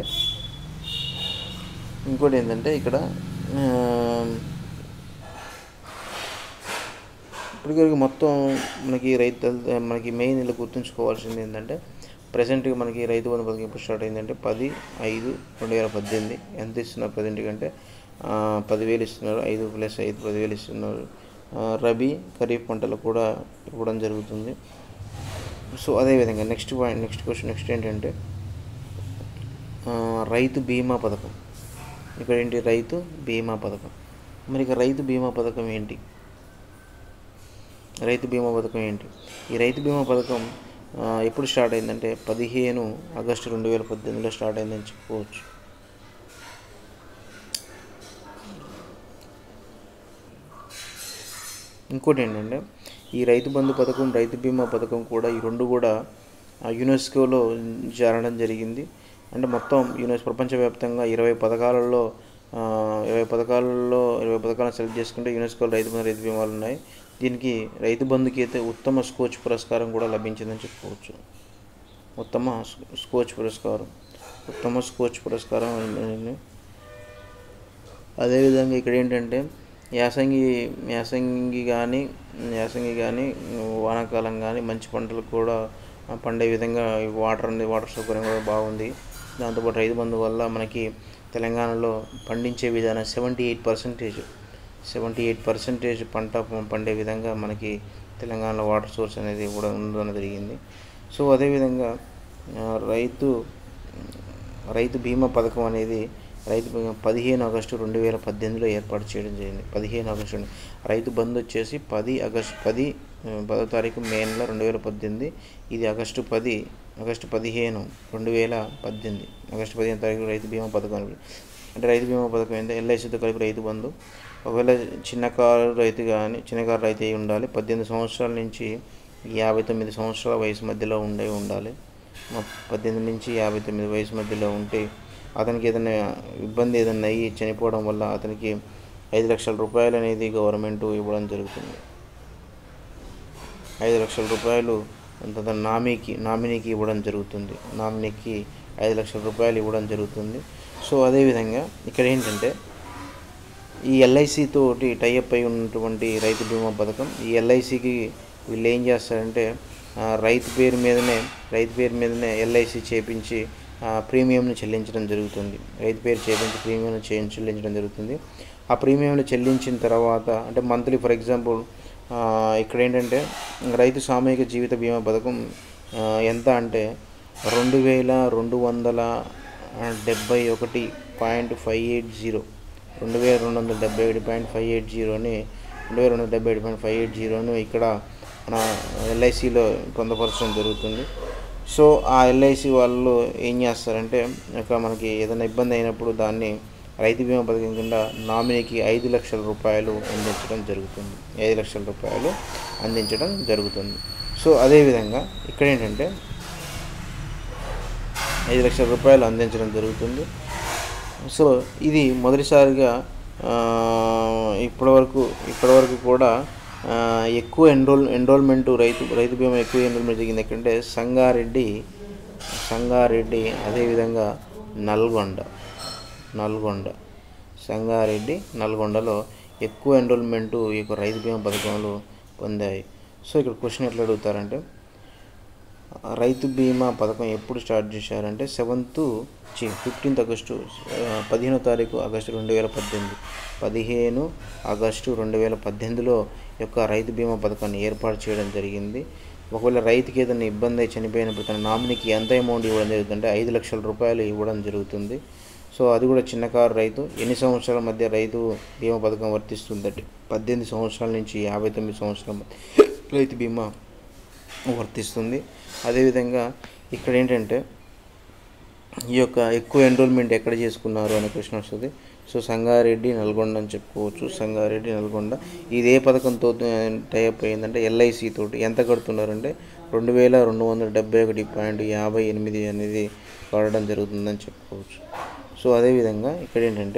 ఇంకోటి ఏంటంటే ఇక్కడ ఆ, ఇప్పటివరకు మొత్తం మనకి రైతు మనకి మెయిన్ ఇలా గుర్తుంచుకోవాల్సింది ఏంటంటే ప్రజెంట్గా మనకి రైతు బంధు పథకం ఎప్పుడు స్టార్ట్ అయిందంటే పది ఐదు రెండు వేల పద్దెనిమిది ఎంత ఇస్తున్నారు ప్రజెంట్ కంటే ఆ, పదివేలు ఇస్తున్నారు ఐదు ప్లస్ ఐదు పదివేలు ఇస్తున్నారు ఆ, రబీ ఖరీఫ్ పంటలు కూడా ఇవ్వడం జరుగుతుంది సో అదేవిధంగా next point next question next ఏంటంటే ఆ, రైతు బీమా పథకం ఇక్కడ ఏంటి రైతు బీమా పథకం మరి ఇక రైతు బీమా పథకం ఏంటి రైతు బీమా పథకం ఏంటి ఈ రైతు బీమా పథకం ఆ, ఎప్పుడు స్టార్ట్ అయిందంటే పదిహేను ఆగస్టు రెండు వేల పద్దెనిమిదిలో స్టార్ట్ అయిందని చెప్పుకోవచ్చు ఇంకోటి ఏంటంటే ఈ రైతు బంధు పథకం రైతు బీమా పథకం కూడా ఈ రెండు కూడా ఆ, యునెస్కోలో చేరడం జరిగింది అంటే మొత్తం యునెస్ ప్రపంచవ్యాప్తంగా ఇరవై పథకాలలో ఆ, ఇరవై పథకాలలో ఇరవై పథకాలను సెలెక్ట్ చేసుకుంటే యునెస్కోలో రైతు బంధు రైతు బీమాలు ఉన్నాయి దీనికి రైతు బంధుకి అయితే ఉత్తమ స్కోచ్ పురస్కారం కూడా లభించిందని చెప్పుకోవచ్చు ఉత్తమ స్కో- స్కోచ్ పురస్కారం ఉత్తమ స్కోచ్ పురస్కారం అయింది. అదేవిధంగా ఇక్కడ ఏంటంటే యాసంగి యాసంగి కానీ యాసంగి కానీ వానాకాలం కానీ మంచి పంటలు కూడా ఆ, పండే విధంగా ఈ వాటర్ అనేది వాటర్ సౌకర్యం కూడా బాగుంది దాంతోపాటు రైతు బంధు వల్ల మనకి తెలంగాణలో పండించే విధానం seventy eight percentage seventy eight percentage పంట ప- పండే విధంగా మనకి తెలంగాణలో వాటర్ సోర్స్ అనేది కూడా ఉండడం జరిగింది సో అదేవిధంగా ఆ, రైతు రైతు బీమా పథకం అనేది రైతు బీమా పదిహేను ఆగస్టు రెండు వేల పద్దెనిమిదిలో ఏర్పాటు చేయడం జరిగింది పదిహేను ఆగస్టు నుండి. రైతు బంధు వచ్చేసి పది ఆగస్టు పది ఆ, పదో తారీఖు మే నెల రెండు వేల పద్దెనిమిది ఇది ఆగస్టు పది ఆగస్టు పదిహేను రెండు వేల పద్దెనిమిది ఆగస్టు పదిహేను తారీఖు రైతు బీమా పథకం అని. అంటే రైతు బీమా పథకం ఏంటంటే ఎల్ఐసితో కలిపి రైతు బంధు ఒకవేళ చిన్న కారు రైతు కానీ చిన్న కారు రైతు అయి ఉండాలి పద్దెనిమిది సంవత్సరాల నుంచి యాభై తొమ్మిది సంవత్సరాల వయసు మధ్యలో ఉండే ఉండాలి మ- పద్దెనిమిది నుంచి యాభై తొమ్మిది వయసు మధ్యలో ఉంటే అతనికి ఏదైనా ఇబ్బంది ఏదైనా అయ్యి చనిపోవడం వల్ల అతనికి ఐదు లక్షల రూపాయలు అనేది గవర్నమెంట్ ఇవ్వడం జరుగుతుంది ఐదు లక్షల రూపాయలు అంత నామీకి నామినీకి ఇవ్వడం జరుగుతుంది నామినీకి ఐదు లక్షల రూపాయలు ఇవ్వడం జరుగుతుంది సో అదేవిధంగా ఇక్కడ ఏంటంటే ఈ ఎల్ఐసి తోటి టైఅప్ అయి ఉన్నటువంటి రైతు బీమా పథకం ఈ ఎల్ఐసికి వీళ్ళు ఏం చేస్తారంటే ఆ, రైతు పేరు మీదనే రైతు పేరు మీదనే ఎల్ఐసి చేపించి ఆ, ప్రీమియంను చెల్లించడం జరుగుతుంది రైతు పేరు చేపించి ప్రీమియంను చే చెల్లించడం జరుగుతుంది ఆ ప్రీమియంను చెల్లించిన తర్వాత అంటే మంత్లీ ఫర్ ఎగ్జాంపుల్ ఇక్కడ ఏంటంటే రైతు సామూహిక జీవిత బీమా పథకం ఆ, ఎంత అంటే రెండు వేల రెండు వందల డెబ్బై ఒకటి పాయింట్ ఫైవ్ ఎయిట్ జీరో రెండు వేల రెండు వందల డెబ్బై ఏడు పాయింట్ ఫైవ్ ఎయిట్ జీరోని రెండు వేల రెండు వందల డెబ్బై ఏడు పాయింట్ ఫైవ్ ఎయిట్ జీరోను ఇక్కడ మన ఎల్ఐసిలో పొందపరచడం జరుగుతుంది సో ఆ ఎల్ఐసి వాళ్ళు ఏం చేస్తారంటే ఇక మనకి ఏదైనా ఇబ్బంది అయినప్పుడు దాన్ని రైతు బీమా పథకం కింద నామినీకి ఐదు లక్షల రూపాయలు అందించడం జరుగుతుంది ఐదు లక్షల రూపాయలు అందించడం జరుగుతుంది సో అదేవిధంగా ఇక్కడ ఏంటంటే ఐదు లక్షల రూపాయలు అందించడం జరుగుతుంది సో ఇది మొదటిసారిగా ఆ, ఇప్పటివరకు ఇప్పటివరకు కూడా ఆ, ఎక్కువ ఎన్రోల్ ఎన్రోల్మెంట్ రైతు రైతు బీమా ఎక్కువ ఎన్రోల్మెంట్ జరిగింది ఎక్కడంటే సంగారెడ్డి సంగారెడ్డి అదేవిధంగా నల్గొండ నల్గొండ సంగారెడ్డి నల్గొండలో ఎక్కువ ఎన్రోల్మెంటు ఈ యొక్క రైతు బీమా పథకంలో పొందాయి సో ఇక్కడ క్వశ్చన్ ఎట్లా అడుగుతారంటే రైతు బీమా పథకం ఎప్పుడు స్టార్ట్ చేశారంటే సెవెంత్ చి ఫిఫ్టీన్త్ ఆగస్టు ఆ, పదిహేనో తారీఖు ఆగస్టు రెండు వేల పద్దెనిమిది పదిహేను ఆగస్టు రెండు వేల పద్దెనిమిదిలో యొక్క రైతు బీమా పథకాన్ని ఏర్పాటు చేయడం జరిగింది ఒకవేళ రైతుకి ఏదైనా ఇబ్బంది అయి చనిపోయినప్పుడు తన నామినీకి ఎంత అమౌంట్ ఇవ్వడం జరుగుతుందంటే ఐదు లక్షల రూపాయలు ఇవ్వడం జరుగుతుంది సో అది కూడా చిన్న కారు రైతు ఎన్ని సంవత్సరాల మధ్య రైతు బీమా పథకం వర్తిస్తుందంటే పద్దెనిమిది సంవత్సరాల నుంచి యాభై తొమ్మిది సంవత్సరాల మధ్య రైతు బీమా వర్తిస్తుంది అదేవిధంగా ఇక్కడ ఏంటంటే ఈ యొక్క ఎక్కువ ఎన్రోల్మెంట్ ఎక్కడ చేసుకున్నారు అనే క్వశ్చన్ వస్తుంది సో సంగారెడ్డి నల్గొండ అని చెప్పుకోవచ్చు సంగారెడ్డి నల్గొండ ఇది ఏ పథకంతో టైప్ అయిందంటే ఎల్ఐసి తోటి ఎంత కడుతున్నారంటే రెండు వేల రెండు వందల డెబ్బై ఒకటి పాయింట్ యాభై ఎనిమిది అనేది కడడం జరుగుతుందని చెప్పుకోవచ్చు సో అదేవిధంగా ఇక్కడ ఏంటంటే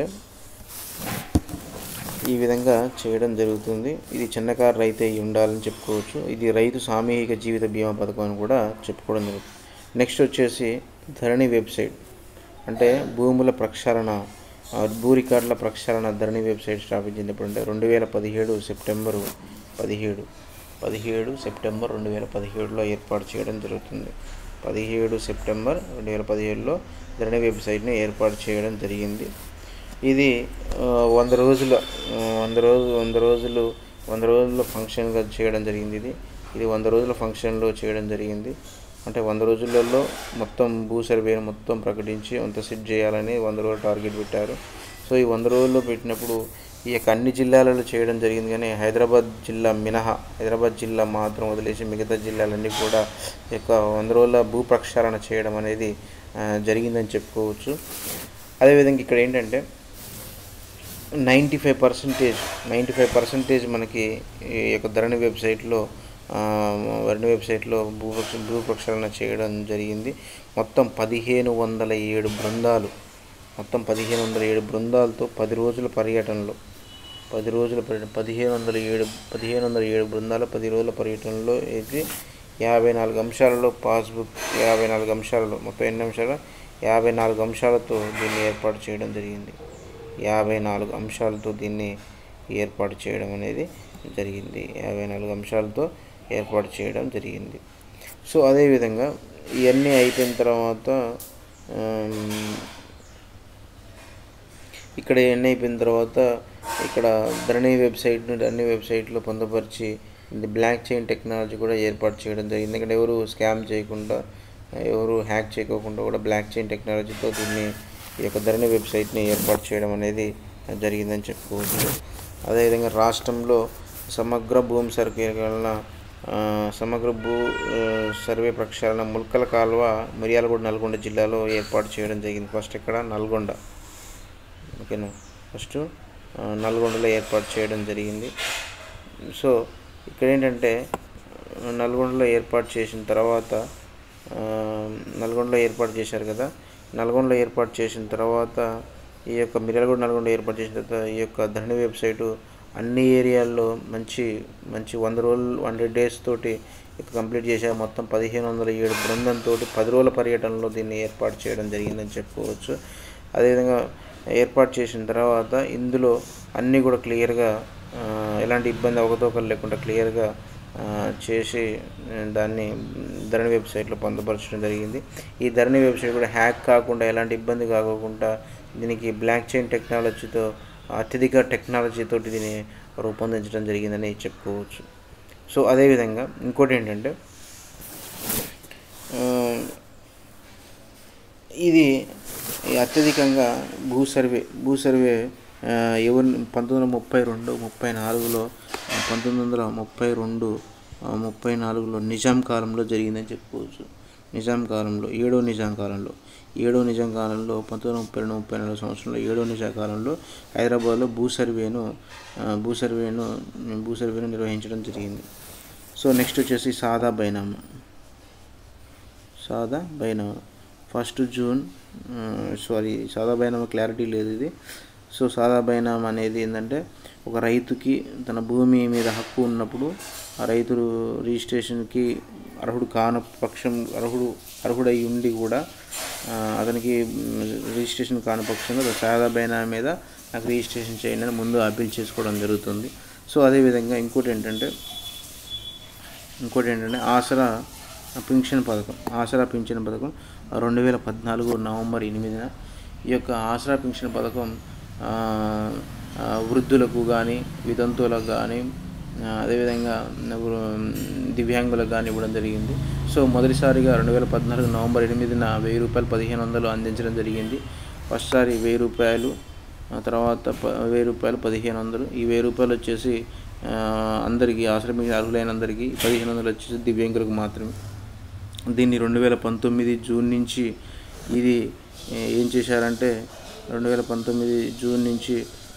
ఈ విధంగా చేయడం జరుగుతుంది ఇది చిన్నకారు రైతు అయి ఉండాలని చెప్పుకోవచ్చు ఇది రైతు సామూహిక జీవిత బీమా పథకం అని కూడా చెప్పుకోవడం జరుగుతుంది నెక్స్ట్ వచ్చేసి ధరణి వెబ్సైట్ అంటే భూముల ప్రక్షాళన ఆ, భూ రికార్డుల ప్రక్షాళన ధరణి వెబ్సైట్ స్థాపించింది ఎప్పుడంటే రెండు వేల పదిహేడు సెప్టెంబరు పదిహేడు పదిహేడు సెప్టెంబర్ రెండు వేల పదిహేడులో ఏర్పాటు చేయడం జరుగుతుంది పదిహేడు సెప్టెంబర్ రెండు వేల పదిహేడులో ధరణి వెబ్సైట్ని ఏర్పాటు చేయడం జరిగింది ఇది ఆ, వంద రోజుల ఆ, వంద రోజు వంద రోజులు వంద రోజుల ఫంక్షన్గా చేయడం జరిగింది ఇది ఇది వంద రోజుల ఫంక్షన్లో చేయడం జరిగింది అంటే వంద రోజులలో మొత్తం భూ సర్వేను మొత్తం ప్రకటించి అంత సెట్ చేయాలని వంద రోజులు టార్గెట్ పెట్టారు సో ఈ వంద రోజుల్లో పెట్టినప్పుడు ఈ యొక్క అన్ని జిల్లాలలో చేయడం జరిగింది కానీ హైదరాబాద్ జిల్లా మినహా హైదరాబాద్ జిల్లా మాత్రం వదిలేసి మిగతా జిల్లాలన్నీ కూడా ఈ యొక్క వంద రోజుల భూ ప్రక్షాళన చేయడం అనేది ఆ, జరిగిందని చెప్పుకోవచ్చు అదేవిధంగా ఇక్కడ ఏంటంటే ninety five percentage ninety five percentage మనకి ఈ యొక్క ధరణి వెబ్సైట్లో ఆ, ధరణి వెబ్సైట్లో భూ భూ ప్రక్షాళన చేయడం జరిగింది మొత్తం పదిహేను వందల ఏడు బృందాలు మొత్తం పదిహేను వందల ఏడు బృందాలతో పది రోజుల పర్యటనలో పది రోజుల పర్యటన పదిహేను వందల ఏడు పదిహేను వందల ఏడు బృందాల పది రోజుల పర్యటనలో అయితే యాభై నాలుగు అంశాలలో పాస్బుక్ యాభై నాలుగు అంశాలలో మొత్తం ఎన్ని అంశాలు యాభై నాలుగు అంశాలతో దీన్ని ఏర్పాటు చేయడం జరిగింది యాభై నాలుగు అంశాలతో దీన్ని ఏర్పాటు చేయడం అనేది జరిగింది యాభై నాలుగు అంశాలతో ఏర్పాటు చేయడం జరిగింది సో అదేవిధంగా ఇవన్నీ అయిపోయిన తర్వాత ఆమ్, ఇక్కడ ఎన్ని అయిపోయిన తర్వాత ఇక్కడ ధరణి వెబ్సైట్ ధరణి వెబ్సైట్లో పొందుపరిచి ఇది బ్లాక్ చైన్ టెక్నాలజీ కూడా ఏర్పాటు చేయడం జరిగింది ఎందుకంటే ఎవరు స్కామ్ చేయకుండా ఎవరు హ్యాక్ చేయకోకుండా కూడా బ్లాక్ చైన్ టెక్నాలజీతో దీన్ని ఈ యొక్క ధరణి వెబ్సైట్ని ఏర్పాటు చేయడం అనేది జరిగిందని చెప్పుకోవచ్చు అదేవిధంగా రాష్ట్రంలో సమగ్ర భూమి సర్వే వలన ఆ, సమగ్ర భూ ఆ, సర్వే ప్రక్షాళన ముల్కల కాలువ మిర్యాలగూడ నల్గొండ జిల్లాలో ఏర్పాటు చేయడం జరిగింది ఫస్ట్ ఇక్కడ నల్గొండ ఓకేనా ఫస్ట్ ఆ, నల్గొండలో ఏర్పాటు చేయడం జరిగింది సో ఇక్కడ ఏంటంటే ఆ, నల్గొండలో ఏర్పాటు చేసిన తర్వాత ఆ, నల్గొండలో ఏర్పాటు చేశారు కదా నల్గొండలో ఏర్పాటు చేసిన తర్వాత ఈ యొక్క మిర్యాలగూడ నల్గొండ ఏర్పాటు చేసిన తర్వాత ఈ యొక్క ధరణి వెబ్సైటు అన్ని ఏరియాల్లో మంచి మంచి వంద రోజులు హండ్రెడ్ డేస్ తోటి ఇది కంప్లీట్ చేశారు మొత్తం పదిహేను వందల ఏడు బృందంతో పది రోజుల పర్యటనలో దీన్ని ఏర్పాటు చేయడం జరిగిందని చెప్పుకోవచ్చు అదేవిధంగా ఏర్పాటు చేసిన తర్వాత ఇందులో అన్నీ కూడా క్లియర్గా ఆ, ఎలాంటి ఇబ్బంది అవకతవకలు లేకుండా క్లియర్గా ఆ, చేసి ఆ, దాన్ని ధరణి వెబ్సైట్లో పొందపరచడం జరిగింది ఈ ధరణి వెబ్సైట్ కూడా హ్యాక్ కాకుండా ఎలాంటి ఇబ్బంది కాకుండా దీనికి బ్లాక్ చైన్ టెక్నాలజీతో అత్యధిక టెక్నాలజీతో దీన్ని రూపొందించడం జరిగిందని చెప్పుకోవచ్చు సో అదేవిధంగా ఇంకోటి ఏంటంటే ఆ, ఇది అత్యధికంగా భూ సర్వే భూ సర్వే ఆ, ఎవరి పంతొమ్మిది వందల ముప్పై రెండు ముప్పై నాలుగులో పంతొమ్మిది వందల ముప్పై రెండు ఆ, ముప్పై నాలుగులో నిజాం కాలంలో జరిగిందని చెప్పుకోవచ్చు నిజాం కాలంలో ఏడో నిజాం కాలంలో ఏడో నిజాం కాలంలో పంతొమ్మిది వందల ముప్పై రెండు ముప్పై నాలుగు సంవత్సరంలో ఏడో నిజాం కాలంలో హైదరాబాద్లో భూ సర్వేను ఆ, భూ సర్వేను భూ సర్వేను నిర్వహించడం జరిగింది సో నెక్స్ట్ వచ్చేసి సాదా బైనామా సాదా బైనామా ఫస్ట్ జూన్ సారీ సాదా బైనామా క్లారిటీ లేదు ఇది సో సాదా బైనామా అనేది ఏంటంటే ఒక రైతుకి తన భూమి మీద హక్కు ఉన్నప్పుడు ఆ రైతులు రిజిస్ట్రేషన్కి అర్హుడు కాన పక్షం అర్హుడు అర్హుడై ఉండి కూడా ఆ, అతనికి మ్, రిజిస్ట్రేషన్ కాని పక్షంలో సాదా బైనామా మీద నాకు రిజిస్ట్రేషన్ చేయండి అని ముందు అప్పీల్ చేసుకోవడం జరుగుతుంది సో అదేవిధంగా ఇంకోటి ఏంటంటే ఇంకోటి ఏంటంటే ఆసరా పింఛన్ పథకం ఆసరా పింఛన్ పథకం రెండు వేల పద్నాలుగు నవంబర్ ఎనిమిదిన ఈ యొక్క ఆసరా పింఛన్ పథకం ఆ, ఆ, వృద్ధులకు కానీ వితంతువులకు కానీ ఆ, అదేవిధంగా ఇప్పుడు దివ్యాంగులకు కానీ ఇవ్వడం జరిగింది సో మొదటిసారిగా రెండు వేల పద్నాలుగు నవంబర్ ఎనిమిదిన వెయ్యి రూపాయలు పదిహేను వందలు అందించడం జరిగింది ఫస్ట్ సారి వెయ్యి రూపాయలు ఆ తర్వాత ప వెయ్యి రూపాయలు పదిహేను వందలు ఈ వెయ్యి రూపాయలు వచ్చేసి ఆ, అందరికీ ఆశ్రమించిన అర్హులైన అందరికీ పదిహేను వందలు వచ్చేసి దివ్యాంగులకు మాత్రమే దీన్ని రెండు వేల పంతొమ్మిది జూన్ నుంచి ఇది ఏ, ఏం చేశారంటే రెండు వేల పంతొమ్మిది జూన్ నుంచి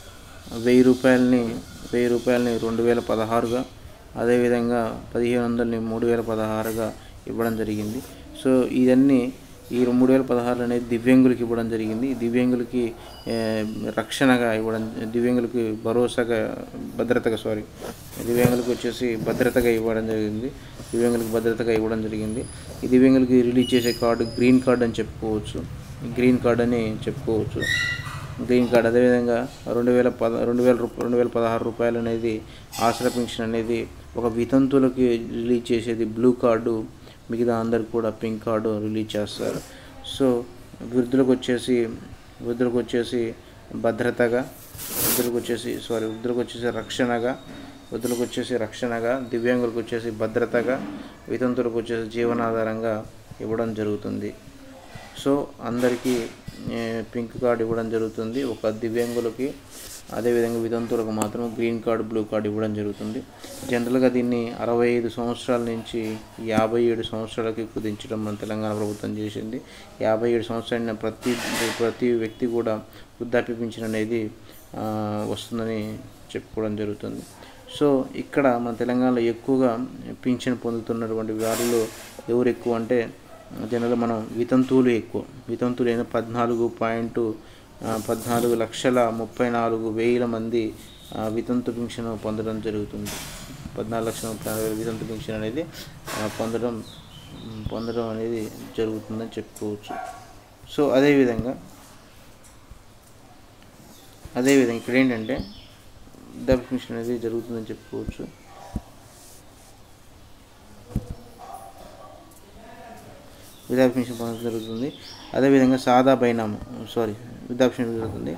వెయ్యి రూపాయలని వెయ్యి రూపాయలని రెండు వేల పదహారుగా అదేవిధంగా పదిహేను వందలని మూడు వేల పదహారుగా ఇవ్వడం జరిగింది సో ఇవన్నీ ఈ మూడు వేల పదహారు అనేది దివ్యాంగులకి ఇవ్వడం జరిగింది ఈ దివ్యాంగులకి ఏ, రక్షణగా ఇవ్వడం దివ్యాంగులకి భరోసాగా భద్రతగా సారీ దివ్యాంగులకు వచ్చేసి భద్రతగా ఇవ్వడం జరిగింది దివ్యాంగులకు భద్రతగా ఇవ్వడం జరిగింది ఈ దివ్యాంగులకి రిలీజ్ చేసే కార్డు గ్రీన్ కార్డ్ అని చెప్పుకోవచ్చు గ్రీన్ కార్డ్ అని చెప్పుకోవచ్చు గ్రీన్ కార్డ్ అదేవిధంగా రెండు వేల పద రెండు వేల రూప రెండు వేల పదహారు రూపాయలు అనేది ఆసరా పెన్షన్ అనేది ఒక వితంతువులకి రిలీజ్ చేసేది బ్లూ కార్డు మిగతా అందరికి కూడా పింక్ కార్డు రిలీజ్ చేస్తారు సో వృద్ధులకు వచ్చేసి వృద్ధులకు వచ్చేసి భద్రతగా వృద్ధులకు వచ్చేసి సారీ వృద్ధులకు వచ్చేసి రక్షణగా వృద్ధులకు వచ్చేసి రక్షణగా దివ్యాంగులకు వచ్చేసి భద్రతగా వితంతులకు వచ్చేసి జీవనాధారంగా ఇవ్వడం జరుగుతుంది సో అందరికీ ఏ, పింక్ కార్డు ఇవ్వడం జరుగుతుంది ఒక దివ్యాంగులకి అదేవిధంగా వితంతువులకు మాత్రం గ్రీన్ కార్డు బ్లూ కార్డు ఇవ్వడం జరుగుతుంది జనరల్గా దీన్ని అరవై ఐదు సంవత్సరాల నుంచి యాభై ఏడు సంవత్సరాలకి కుదించడం మన తెలంగాణ ప్రభుత్వం చేసింది యాభై ఏడు సంవత్సరాల ప్రతి ప్రతి వ్యక్తి కూడా వృద్ధాప్య పింఛన్ అనేది ఆ, వస్తుందని చెప్పుకోవడం జరుగుతుంది సో ఇక్కడ మన తెలంగాణలో ఎక్కువగా పింఛన్ పొందుతున్నటువంటి వారిలో ఎవరు ఎక్కువ అంటే జనరల్ మనం వితంతువులు ఎక్కువ వితంతువులు అయిన పద్నాలుగు పాయింట్ పద్నాలుగు లక్షల ముప్పై నాలుగు వేల మంది ఆ, వితంతు పింఛన్ పొందడం జరుగుతుంది పద్నాలుగు లక్షల ముప్పై నాలుగు వేల వితంతు పింఛన్ అనేది ఆ, పొందడం మ్, పొందడం అనేది జరుగుతుందని చెప్పుకోవచ్చు సో అదేవిధంగా అదేవిధంగా ఇక్కడ ఏంటంటే వృద్ధాప్య పింఛన్ అనేది జరుగుతుందని చెప్పుకోవచ్చు వృద్ధాప్య పెన్షన్ పొందడం జరుగుతుంది అదేవిధంగా సాదా బైనాము సారీ వృద్ధాప్య పెన్షన్ జరుగుతుంది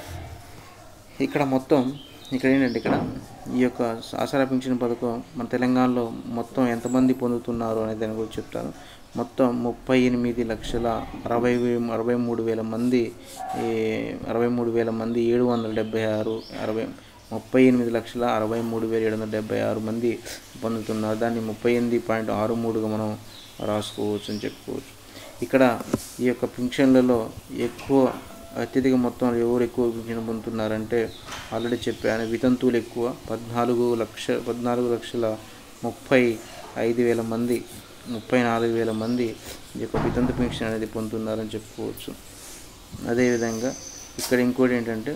ఇక్కడ మొత్తం ఇక్కడ ఏంటంటే ఇక్కడ ఈ యొక్క ఆసరా పింఛన్ పథకం మన తెలంగాణలో మొత్తం ఎంతమంది పొందుతున్నారు అనే దాని గురించి చెప్తాను మొత్తం ముప్పై ఎనిమిది లక్షల అరవై వే- అరవై మూడు వేల మంది ఈ అరవై మూడు వేల మంది ఏడు వందల డెబ్బై ఆరు అరవై ముప్పై ఎనిమిది లక్షల అరవై మూడు వేల ఏడు వందల డెబ్బై ఆరు మంది పొందుతున్నారు దాన్ని ముప్పై ఎనిమిది పాయింట్ ఆరు మూడుగా మనం రాసుకోవచ్చు అని చెప్పుకోవచ్చు ఇక్కడ ఈ యొక్క పింఛన్లలో ఎక్కువ అత్యధిక మొత్తంలో ఎవరు ఎక్కువ పింఛన్ పొందుతున్నారంటే ఆల్రెడీ చెప్పాను వితంతువులు ఎక్కువ పద్నాలుగు లక్ష పద్నాలుగు లక్షల ముప్పై ఐదు వేల మంది ముప్పై నాలుగు వేల మంది ఈ యొక్క వితంతు పెన్షన్ అనేది పొందుతున్నారని చెప్పుకోవచ్చు అదేవిధంగా ఇక్కడ ఇంకోటి ఏంటంటే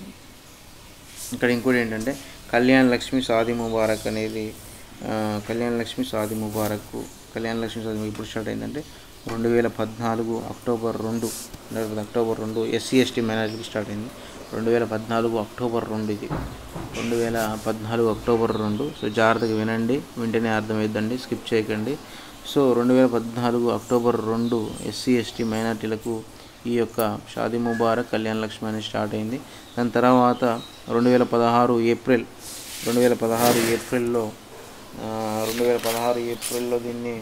ఇక్కడ ఇంకోటి ఏంటంటే కళ్యాణ్ లక్ష్మి సాది ముబారక్ అనేది ఆ, కళ్యాణ్ లక్ష్మి సాది ముబారక్ కళ్యాణ్ లక్ష్మి సాది ఇప్పుడు స్టార్ట్ అయిందంటే రెండు వేల పద్నాలుగు అక్టోబర్ రెండు రెండు వేల పది అక్టోబర్ రెండు ఎస్సీ ఎస్టీ మ్యారేజ్కి స్టార్ట్ అయింది రెండు వేల పద్నాలుగు అక్టోబర్ రెండు ఇది రెండు వేల పద్నాలుగు అక్టోబర్ రెండు సో జాగ్రత్తగా వినండి వింటేనే అర్థమైద్దండి స్కిప్ చేయకండి సో రెండు వేల పద్నాలుగు అక్టోబర్ రెండు ఎస్సీ ఎస్టీ మైనార్టీలకు ఈ యొక్క షాదీ ముబారక్ కళ్యాణ్ లక్ష్మి అనేది స్టార్ట్ అయింది దాని తర్వాత రెండు వేల పదహారు ఏప్రిల్ రెండు వేల పదహారు ఏప్రిల్లో ఆ, రెండు వేల పదహారు ఏప్రిల్లో దీన్ని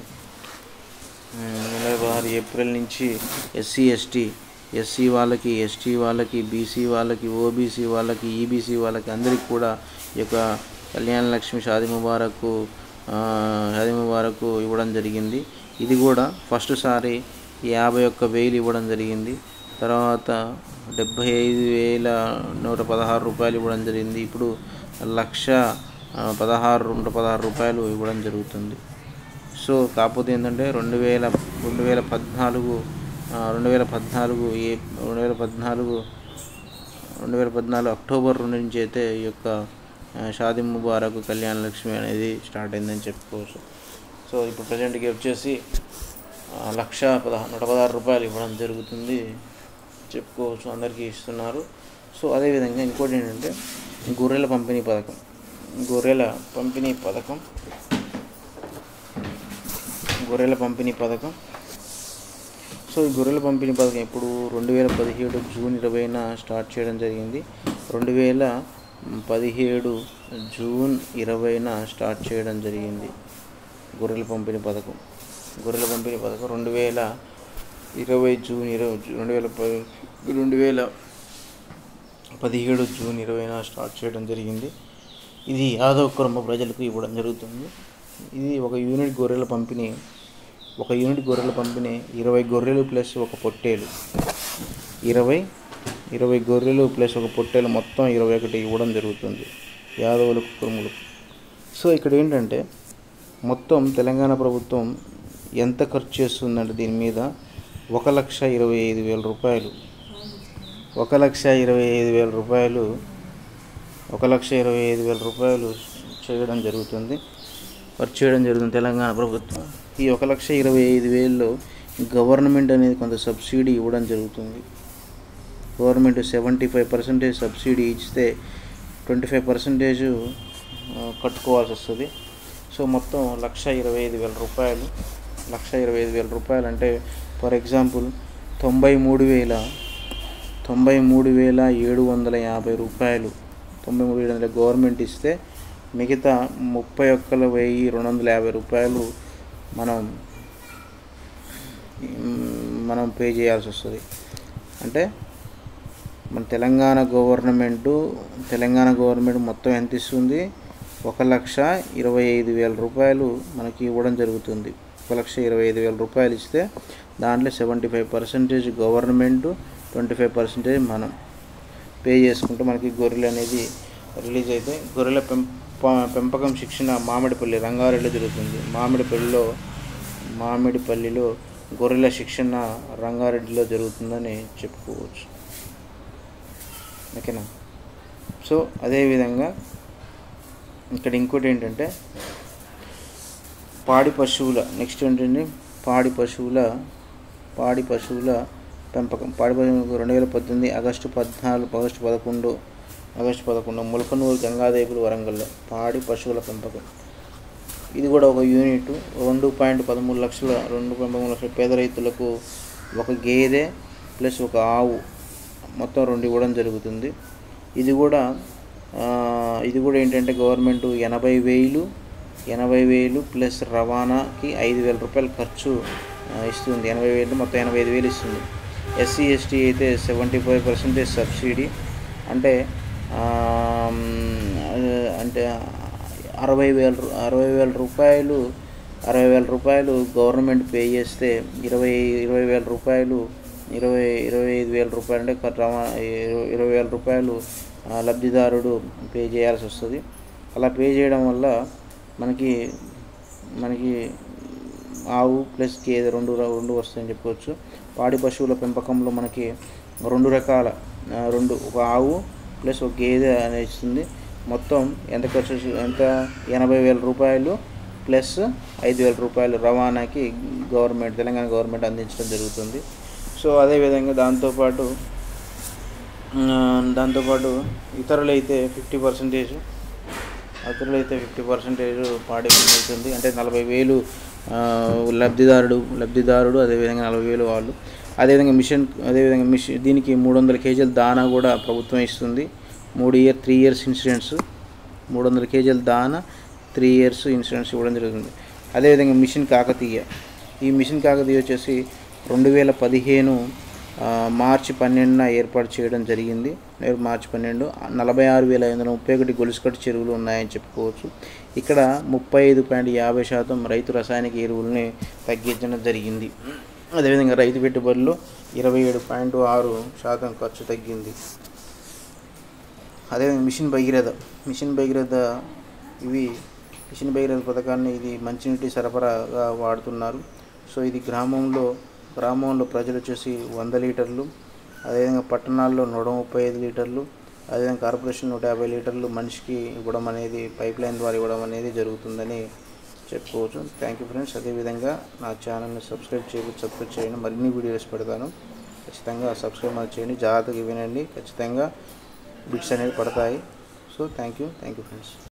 ఉమ్, రెండు వేల పదహారు ఏప్రిల్ నుంచి ఎస్సీ ఎస్టీ ఎస్సీ వాళ్ళకి ఎస్టీ వాళ్ళకి బీసీ వాళ్ళకి ఓబీసీ వాళ్ళకి ఈబీసీ వాళ్ళకి అందరికి కూడా ఈ యొక్క కళ్యాణ లక్ష్మి షాది ముబారక్ ఆ, షాది ముబారక్ ఇవ్వడం జరిగింది ఇది కూడా ఫస్ట్ సారి యాభై ఒక్క వేలు ఇవ్వడం జరిగింది తర్వాత డెబ్భై ఐదు వేల నూట పదహారు రూపాయలు ఇవ్వడం జరిగింది ఇప్పుడు లక్ష ఆ, పదహారు నూట పదహారు రూపాయలు ఇవ్వడం జరుగుతుంది సో కాకపోతే ఏంటంటే రెండు వేల రెండు వేల పద్నాలుగు ఆ, రెండు వేల పద్నాలుగు ఏ రెండు వేల పద్నాలుగు రెండు వేల పద్నాలుగు అక్టోబర్ రెండు నుంచి అయితే ఈ యొక్క ఆ, షాదీ ముబారక్ కళ్యాణ లక్ష్మి అనేది స్టార్ట్ అయిందని చెప్పుకోవచ్చు సో ఇప్పుడు ప్రజెంట్కి వచ్చేసి ఆ, లక్ష పదహారు నూట పదహారు రూపాయలు ఇవ్వడం జరుగుతుంది చెప్పుకోవచ్చు అందరికీ ఇస్తున్నారు సో అదేవిధంగా ఇంకోటి ఏంటంటే గొర్రెల పంపిణీ పథకం గొర్రెల పంపిణీ పథకం గొర్రెల పంపిణీ పథకం సో ఈ గొర్రెల పంపిణీ పథకం ఇప్పుడు రెండు వేల పదిహేడు జూన్ ఇరవైన స్టార్ట్ చేయడం జరిగింది రెండు వేల పదిహేడు జూన్ ఇరవైన స్టార్ట్ చేయడం జరిగింది గొర్రెల పంపిణీ పథకం గొర్రెల పంపిణీ పథకం రెండు వేల ఇరవై జూన్ ఇరవై రెండు వేల ప- రెండు వేల పదిహేడు జూన్ ఇరవైన స్టార్ట్ చేయడం జరిగింది ఇది యాదవ్ కుటుంబ ప్రజలకు ఇవ్వడం జరుగుతుంది ఇది ఒక యూనిట్ గొర్రెల పంపిణీ ఒక యూనిట్ గొర్రెల పంపిణీ ఇరవై గొర్రెలు ప్లస్ ఒక పొట్టేలు ఇరవై ఇరవై గొర్రెలు ప్లస్ ఒక పొట్టేలు మొత్తం ఇరవై ఒకటి ఇవ్వడం జరుగుతుంది యాదవులకు కురుములకు సో ఇక్కడ ఏంటంటే మొత్తం తెలంగాణ ప్రభుత్వం ఎంత ఖర్చు చేస్తుందంటే దీని మీద ఒక లక్ష ఇరవై ఐదు వేల రూపాయలు ఒక లక్ష ఇరవై ఐదు వేల రూపాయలు ఒక లక్ష ఇరవై ఐదు వేల రూపాయలు చేయడం జరుగుతుంది ఖర్చు చేయడం జరుగుతుంది తెలంగాణ ప్రభుత్వం ఈ ఒక లక్ష ఇరవై ఐదు వేలలో గవర్నమెంట్ అనేది కొంత సబ్సిడీ ఇవ్వడం జరుగుతుంది government seventy five percentage subsidy ఇస్తే ట్వంటీ ఫైవ్ పర్సెంటేజ్ కట్టుకోవాల్సి వస్తుంది సో మొత్తం లక్ష ఇరవై ఐదు వేల రూపాయలు లక్ష ఇరవై ఐదు వేల రూపాయలు అంటే ఫర్ ఎగ్జాంపుల్ తొంభై మూడు వేల తొంభై మూడు వేల ఏడు వందల యాభై రూపాయలు తొంభై మూడు ఏడు వందల గవర్నమెంట్ ఇస్తే మిగతా ముప్పై ఒక్కల వెయ్యి రెండు వందల యాభై రూపాయలు మనం మ్, మనం పే చేయాల్సి వస్తుంది అంటే మన తెలంగాణ గవర్నమెంటు తెలంగాణ గవర్నమెంట్ మొత్తం ఎంత ఇస్తుంది ఒక లక్ష ఇరవై ఐదు వేల రూపాయలు మనకి ఇవ్వడం జరుగుతుంది ఒక లక్ష ఇరవై ఐదు వేల రూపాయలు ఇస్తే దాంట్లో seventy five percentage government twenty five percentage మనం పే చేసుకుంటే మనకి గొర్రెలు అనేది రిలీజ్ అయితే గొర్రెల పెంప పెంపకం శిక్షణ మామిడిపల్లి రంగారెడ్డిలో జరుగుతుంది మామిడిపల్లిలో మామిడిపల్లిలో గొర్రెల శిక్షణ రంగారెడ్డిలో జరుగుతుందని చెప్పుకోవచ్చు ఓకేనా సో అదేవిధంగా ఇక్కడ ఇంకోటి ఏంటంటే పాడి పశువుల నెక్స్ట్ ఏంటంటే పాడి పశువుల పాడి పశువుల పెంపకం పాడి పశువులకు రెండు వేల పద్దెనిమిది ఆగస్టు పద్నాలుగు ఆగస్టు పదకొండు ఆగస్టు పదకొండు ములకనూరు గంగాదేవులు వరంగల్లో పాడి పశువుల పెంపకం ఇది కూడా ఒక యూనిట్ రెండు పాయింట్ పదమూడు లక్షల రెండు పాయింట్ పదమూడు లక్షల పేద రైతులకు ఒక గేదె ప్లస్ ఒక ఆవు మొత్తం రెండు ఇవ్వడం జరుగుతుంది ఇది కూడా ఆ, ఇది కూడా ఏంటంటే గవర్నమెంట్ ఎనభై వేలు ఎనభై వేలు ప్లస్ రవాణాకి ఐదు వేల రూపాయలు ఖర్చు ఆ, ఇస్తుంది ఎనభై వేలు మొత్తం ఎనభై ఐదు వేలు ఇస్తుంది ఎస్సీ ఎస్టీ అయితే సెవెంటీ ఫైవ్ పర్సెంటేజ్ సబ్సిడీ అంటే ఆ, అంటే అరవై వేల రూ- అరవై వేల రూపాయలు అరవై వేల రూపాయలు గవర్నమెంట్ పే చేస్తే ఇరవై ఇరవై వేల రూపాయలు ఇరవై ఇరవై ఐదు వేల రూపాయలు అంటే ఖర్చు రవా- ఇరవై ఇరవై వేల రూపాయలు ఆ, లబ్ధిదారుడు పే చేయాల్సి వస్తుంది అలా పే చేయడం వల్ల మనకి మనకి ఆవు ప్లస్ గేదె రెండు ర- రెండు వస్తాయని చెప్పవచ్చు పాడి పశువుల పెంపకంలో మనకి రెండు రకాల ఆ, రెండు ఒక ఆవు ప్లస్ ఒక గేదె అనేది ఇస్తుంది మొత్తం ఎంత ఖర్చు చే- ఎంత ఎనభై వేల రూపాయలు ప్లస్ ఐదు వేల రూపాయలు రవాణాకి గవర్నమెంట్ తెలంగాణ గవర్నమెంట్ అందించడం జరుగుతుంది సో అదేవిధంగా దాంతోపాటు ఆ, దాంతోపాటు ఇతరులు అయితే ఫిఫ్టీ పర్సెంటేజ్ ఇతరులు అయితే ఫిఫ్టీ పర్సెంటేజ్ పాడి అవుతుంది అంటే నలభై వేలు ఆ, లబ్ధిదారుడు లబ్ధిదారుడు అదేవిధంగా నలభై వేలు వాళ్ళు అదేవిధంగా మిషన్ అదేవిధంగా మిషన్ దీనికి మూడు వందల కేజీల దానా కూడా ప్రభుత్వం ఇస్తుంది మూడు ఇయర్ త్రీ ఇయర్స్ ఇన్సూరెన్స్ మూడు వందల కేజీల దానా త్రీ ఇయర్స్ ఇన్సూరెన్స్ ఇవ్వడం జరుగుతుంది అదేవిధంగా మిషన్ కాకతీయ ఈ మిషన్ కాకతీయ వచ్చేసి రెండు వేల పదిహేను ఆ, మార్చి పన్నెండున ఏర్పాటు చేయడం జరిగింది నేరు మార్చి పన్నెండు నలభై ఆరు వేల ఐదు వందల ముప్పై ఒకటి గొలుసుకట్టు చెరువులు ఉన్నాయని చెప్పుకోవచ్చు ఇక్కడ ముప్పై ఐదు పాయింట్ యాభై శాతం రైతు రసాయనిక ఎరువుల్ని తగ్గించడం జరిగింది అదేవిధంగా రైతు పెట్టుబడులు ఇరవై ఏడు పాయింట్ ఆరు శాతం ఖర్చు తగ్గింది అదేవిధంగా మిషన్ భగీరథ మిషన్ భగీరథ ఇవి మిషన్ భగీరథ పథకాన్ని ఇది మంచినీటి సరఫరాగా వాడుతున్నారు సో ఇది గ్రామంలో గ్రామంలో ప్రజలు వచ్చేసి వంద లీటర్లు అదేవిధంగా పట్టణాల్లో నూట ముప్పై ఐదు లీటర్లు అదేవిధంగా కార్పొరేషన్ నూట యాభై లీటర్లు మనిషికి ఇవ్వడం అనేది పైప్ లైన్ ద్వారా ఇవ్వడం అనేది జరుగుతుందని చెప్పుకోవచ్చు థ్యాంక్ యూ ఫ్రెండ్స్ అదేవిధంగా నా ఛానల్ని సబ్స్క్రైబ్ చేయకపోతే సబ్స్క్రైబ్ చేయండి మరిన్ని వీడియోస్ పెడతాను ఖచ్చితంగా సబ్స్క్రైబ్ అనేది చేయండి జాగ్రత్తగా వినండి ఖచ్చితంగా బిట్స్ అనేవి పడతాయి so thank you thank you friends